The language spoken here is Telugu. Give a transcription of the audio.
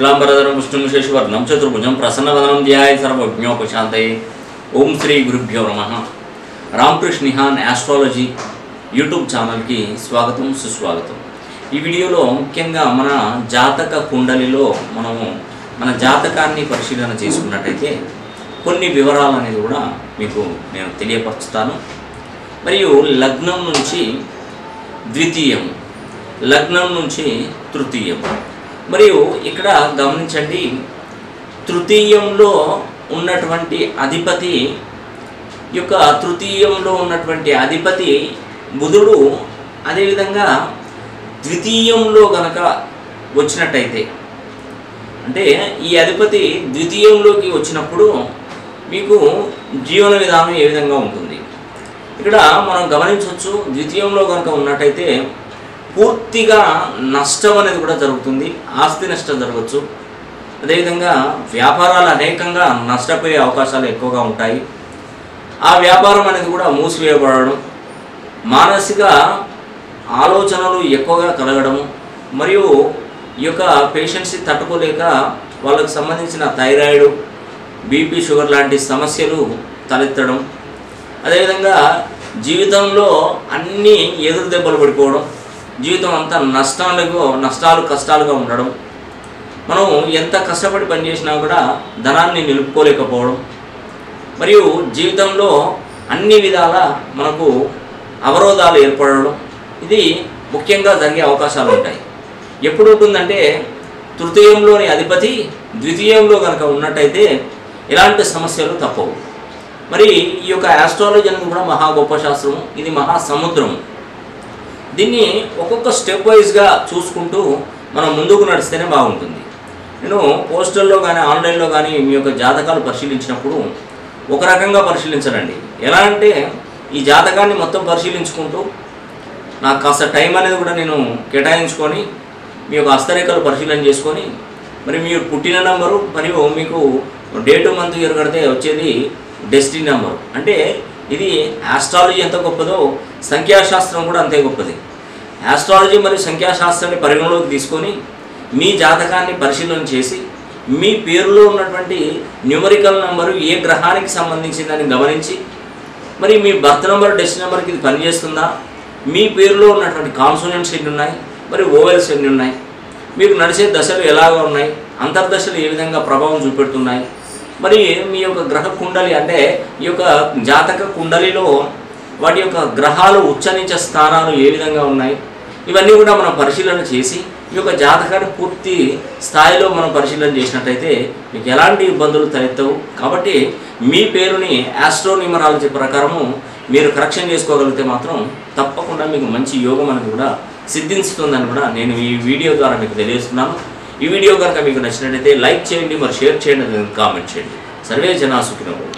శుక్లాంబరధరం విష్ణుం శేషవర్ణం చతుర్భుజం ప్రసన్నవదనం ధ్యాయ సర్వజ్ఞోపశాంతయే ఓం శ్రీ గురుభ్యో నమ రామకృష్ణ నిహాన్ ఆస్ట్రాలజీ యూట్యూబ్ ఛానల్కి స్వాగతం సుస్వాగతం ఈ వీడియోలో ముఖ్యంగా మన జాతక కుండలిలో మనము మన జాతకాన్ని పరిశీలన చేసుకున్నట్టయితే కొన్ని వివరాలు అనేది కూడా మీకు నేను తెలియపరుస్తాను మరియు లగ్నం నుంచి ద్వితీయం లగ్నం నుంచి తృతీయం మరియు ఇక్కడ గమనించండి తృతీయంలో ఉన్నటువంటి అధిపతి యొక్క తృతీయంలో ఉన్నటువంటి అధిపతి బుధుడు అదేవిధంగా ద్వితీయంలో గనక వచ్చినట్టయితే అంటే ఈ అధిపతి ద్వితీయంలోకి వచ్చినప్పుడు మీకు జీవన విధానం ఏ విధంగా ఉంటుంది ఇక్కడ మనం గమనించవచ్చు ద్వితీయంలో కనుక ఉన్నట్టయితే పూర్తిగా నష్టం అనేది కూడా జరుగుతుంది ఆస్తి నష్టం జరగవచ్చు అదేవిధంగా వ్యాపారాలు అనేకంగా నష్టపోయే అవకాశాలు ఎక్కువగా ఉంటాయి ఆ వ్యాపారం అనేది కూడా మూసివేయబడడం మానసిక ఆలోచనలు ఎక్కువగా కలగడము మరియు ఈ యొక్క పేషెంట్స్ తట్టుకోలేక వాళ్ళకు సంబంధించిన థైరాయిడ్ బీపీ షుగర్ లాంటి సమస్యలు తలెత్తడం అదేవిధంగా జీవితంలో అన్నీ ఎదురు దెబ్బలు పడిపోవడం జీవితం అంతా నష్టాలకు నష్టాలు కష్టాలుగా ఉండడం మనం ఎంత కష్టపడి పనిచేసినా కూడా ధనాన్ని నిలుపుకోలేకపోవడం మరియు జీవితంలో అన్ని విధాల మనకు అవరోధాలు ఏర్పడడం ఇది ముఖ్యంగా జరిగే అవకాశాలు ఉంటాయి ఎప్పుడు ఉంటుందంటే తృతీయంలోని అధిపతి ద్వితీయంలో కనుక ఉన్నట్టయితే ఎలాంటి సమస్యలు తప్పవు మరి ఈ యొక్క ఆస్ట్రాలజీ అనేది కూడా మహా గొప్ప శాస్త్రము ఇది మహా సముద్రము దీన్ని ఒక్కొక్క స్టెప్ వైజ్గా చూసుకుంటూ మనం ముందుకు నడిస్తేనే బాగుంటుంది నేను పోస్టల్లో కానీ ఆన్లైన్లో కానీ మీ యొక్క జాతకాలు పరిశీలించినప్పుడు ఒక రకంగా పరిశీలించడండి ఎలా అంటే ఈ జాతకాన్ని మొత్తం పరిశీలించుకుంటూ నాకు కాస్త టైం అనేది కూడా నేను కేటాయించుకొని మీ యొక్క హస్తరేఖలు పరిశీలన చేసుకొని మరి మీరు పుట్టిన నంబరు మరియు మీకు డేటు మంత్ ఇయర్ కడితే వచ్చేది డెస్టినీ నెంబర్ అంటే ఇది ఆస్ట్రాలజీ ఎంత గొప్పదో సంఖ్యాశాస్త్రం కూడా అంతే గొప్పది ఆస్ట్రాలజీ మరియు సంఖ్యాశాస్త్రాన్ని పరిగణలోకి తీసుకొని మీ జాతకాన్ని పరిశీలన చేసి మీ పేరులో ఉన్నటువంటి న్యూమరికల్ నెంబరు ఏ గ్రహానికి సంబంధించిందని గమనించి మరి మీ బర్త్ నెంబర్ డెస్టినీ నెంబర్కి ఇది పనిచేస్తుందా మీ పేరులో ఉన్నటువంటి కాన్సోనెంట్స్ ఎన్ని ఉన్నాయి మరి ఓవెల్స్ ఎన్ని ఉన్నాయి మీకు నడిచే దశలు ఎలాగా ఉన్నాయి అంతర్దశలు ఏ విధంగా ప్రభావం చూపెడుతున్నాయి మరి మీ యొక్క గ్రహ కుండలి అంటే ఈ యొక్క జాతక కుండలిలో వాటి యొక్క గ్రహాలు ఉచ్చనించే స్థానాలు ఏ విధంగా ఉన్నాయి ఇవన్నీ కూడా మనం పరిశీలన చేసి ఈ యొక్క జాతకాన్ని పూర్తి స్థాయిలో మనం పరిశీలన చేసినట్టయితే మీకు ఎలాంటి ఇబ్బందులు తలెత్తవు కాబట్టి మీ పేరుని ఆస్ట్రోన్యూమరాలజీ ప్రకారము మీరు కరెక్షన్ చేసుకోగలిగితే మాత్రం తప్పకుండా మీకు మంచి యోగం అనేది కూడా సిద్ధించుతుందని కూడా నేను ఈ వీడియో ద్వారా మీకు తెలియజేస్తున్నాను ఈ వీడియో కనుక మీకు నచ్చినట్లయితే లైక్ చేయండి మరి షేర్ చేయండి కామెంట్ చేయండి సర్వే జనా సుఖినో